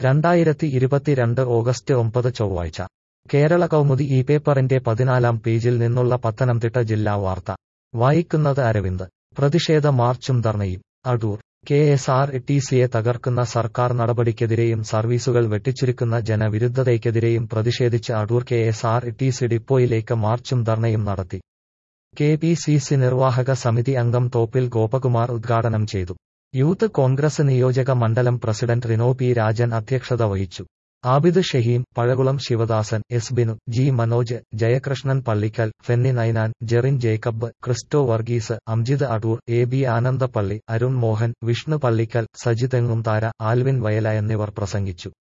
രണ്ടായിരത്തി ഇരുപത്തിരണ്ട് ഓഗസ്റ്റ് ഒമ്പത് ചൊവ്വാഴ്ച കേരള കൗമുദി ഈ പേപ്പറിന്റെ പതിനാലാം പേജിൽ നിന്നുള്ള പത്തനംതിട്ട ജില്ലാ വാർത്ത വായിക്കുന്നത് അരവിന്ദ് പ്രതിഷേധ മാർച്ചും ധർണയും Adoor K S R T സിയെ തകർക്കുന്ന സർക്കാർ നടപടിക്കെതിരെയും സർവീസുകൾ വെട്ടിച്ചുരുക്കുന്ന ജനവിരുദ്ധതയ്ക്കെതിരെയും പ്രതിഷേധിച്ച് Adoor K S R T C ഡിപ്പോയിലേക്ക് മാർച്ചും ധർണയും നടത്തി കെ പി സി സി നിർവാഹക സമിതി അംഗം തോപ്പിൽ ഗോപകുമാർ ഉദ്ഘാടനം ചെയ്തു യൂത്ത് കോൺഗ്രസ് നിയോജക മണ്ഡലം പ്രസിഡന്റ് റിനോ പി രാജൻ അധ്യക്ഷത വഹിച്ചു Abid Shaheem Pazhakulam Sivadasan S Binu G Manoj Jayakrishnan Pallikkal Fenny Ninan Jerin Jacob Christo Varghese Amjid Adoor A B Anandappally Arun Mohan Vishnu Pallikkal Sajith Engumthara Alvin Vayala എന്നിവർ പ്രസംഗിച്ചു